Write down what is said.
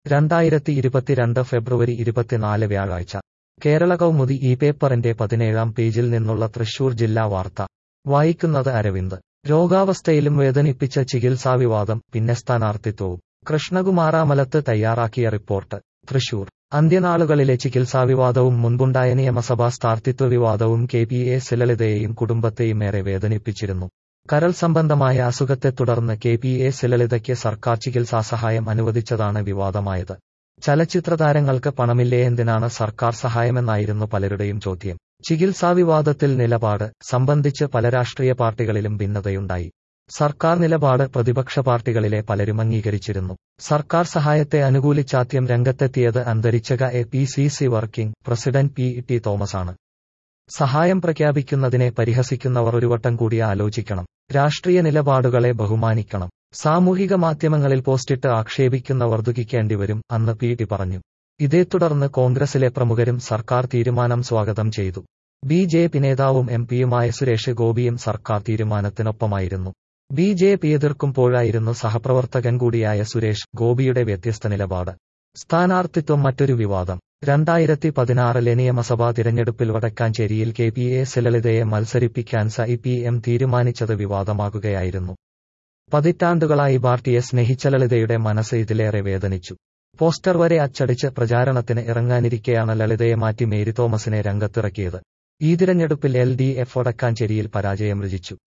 രണ്ടായിരത്തി ഇരുപത്തിരണ്ട് ഫെബ്രുവരി ഇരുപത്തിനാല് വ്യാഴാഴ്ച കേരള കൗമുദി ഈ പേപ്പറിന്റെ പതിനേഴാം പേജിൽ നിന്നുള്ള തൃശൂർ ജില്ലാ വാർത്ത വായിക്കുന്നത് അരവിന്ദ് രോഗാവസ്ഥയിലും വേദനിപ്പിച്ച ചികിത്സാവിവാദം പിന്നെ സ്ഥാനാർത്ഥിത്വവും കൃഷ്ണകുമാറാമലത്ത് തയ്യാറാക്കിയ റിപ്പോർട്ട് തൃശൂർ അന്ത്യനാളുകളിലെ ചികിത്സാവിവാദവും മുൻപുണ്ടായ നിയമസഭാ സ്ഥാനാർത്ഥിത്വ വിവാദവും കെ പി എ ലളിതയെയും കുടുംബത്തെയും ഏറെ വേദനിപ്പിച്ചിരുന്നു കരൾ സംബന്ധമായ അസുഖത്തെ തുടർന്ന് കെ പി എ ലളിതയ്ക്ക് സർക്കാർ ചികിത്സാ സഹായം അനുവദിച്ചതാണ് വിവാദമായത് ചലച്ചിത്ര താരങ്ങൾക്ക് പണമില്ലേ എന്തിനാണ് സർക്കാർ സഹായമെന്നായിരുന്നു പലരുടെയും ചോദ്യം ചികിത്സാ വിവാദത്തിൽ നിലപാട് സംബന്ധിച്ച് പല രാഷ്ട്രീയ പാർട്ടികളിലും ഭിന്നതയുണ്ടായി സർക്കാർ നിലപാട് പ്രതിപക്ഷ പാർട്ടികളിലെ പലരും അംഗീകരിച്ചിരുന്നു സർക്കാർ സഹായത്തെ അനുകൂലിച്ചാദ്യം രംഗത്തെത്തിയത് അന്തരിച്ച A P C C working president P T തോമസാണ് സഹായം പ്രഖ്യാപിക്കുന്നതിനെ പരിഹസിക്കുന്നവർ ഒരു വട്ടം കൂടി ആലോചിക്കണം രാഷ്ട്രീയ നിലപാടുകളെ ബഹുമാനിക്കണം സാമൂഹിക മാധ്യമങ്ങളിൽ പോസ്റ്റിട്ട് ആക്ഷേപിക്കുന്നവർ ദുഃഖിക്കേണ്ടി വരും അന്ന് പി ടി പറഞ്ഞു ഇതേ തുടർന്ന് കോൺഗ്രസിലെ പ്രമുഖരും സർക്കാർ തീരുമാനം സ്വാഗതം ചെയ്തു ബി ജെ പി നേതാവും എം പിയുമായ സുരേഷ് ഗോപിയും സർക്കാർ തീരുമാനത്തിനൊപ്പമായിരുന്നു ബി ജെ പി എതിർക്കുമ്പോഴായിരുന്നു സഹപ്രവർത്തകൻ കൂടിയായ സുരേഷ് ഗോപിയുടെ വ്യത്യസ്ത നിലപാട് സ്ഥാനാർത്ഥിത്വം മറ്റൊരു വിവാദം രണ്ടായിരത്തി പതിനാറിലെ നിയമസഭാ തിരഞ്ഞെടുപ്പിൽ വടക്കാഞ്ചേരിയിൽ കെ പി എ ലളിതയെ മത്സരിപ്പിക്കാൻ സി പി എം തീരുമാനിച്ചത് വിവാദമാകുകയായിരുന്നു പതിറ്റാണ്ടുകളായി പാർട്ടിയെ സ്നേഹിച്ച ലളിതയുടെ മനസ്സ് ഇതിലേറെ വേദനിച്ചു പോസ്റ്റർ വരെ അച്ചടിച്ച് പ്രചാരണത്തിന് ഇറങ്ങാനിരിക്കെയാണ് ലളിതയെ മാറ്റി മേരി തോമസിനെ രംഗത്തിറക്കിയത് ഈ തിരഞ്ഞെടുപ്പിൽ എൽ ഡി എഫ് വടക്കാഞ്ചേരിയിൽ പരാജയം രുചിച്ചു